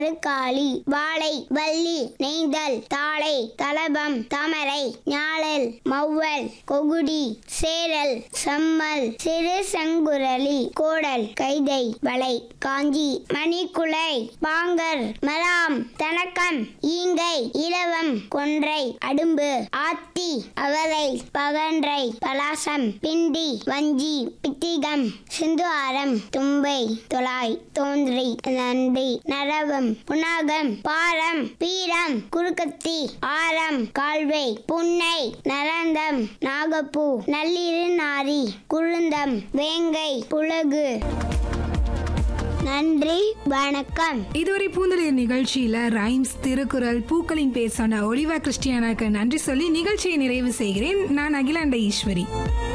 காளி வாழை வள்ளி நெய்தல் தாளை தலபம் தாமரை ஞாழல் மௌவல் கொகுடி சேரல் செம்மல் சிறு செங்குரலி கோடல் கைதை வளை காஞ்சி மணிக்குலை பாங்கர் மலாம் தனக்கம் ஈங்கை இலவம் கொன்றை அடும்பு ஆத்தி அவரை பகன்றை பலாசம் பிண்டி வஞ்சி பித்திகம் சிந்து ஆரம் தும்பை துளாய் தோன்றி நன்றி நரவம் புனாகம் பாரம் பீரம் குறுக்கத்தி ஆரம் கால்வை புன்னை நரந்தம் நாகப்பூ நள்ளிரு நாரி குழுந்தம் வேங்கை புலகு நன்றி வணக்கம் இதுவரை பூந்தளிர் நிகழ்ச்சியில ரைம்ஸ் திருக்குறள் பூக்களின் பேர் சொன்ன ஒலிவா கிறிஸ்டியானாக்கு நன்றி சொல்லி நிகழ்ச்சியை நிறைவு செய்கிறேன் நான் அகிலாண்ட ஈஸ்வரி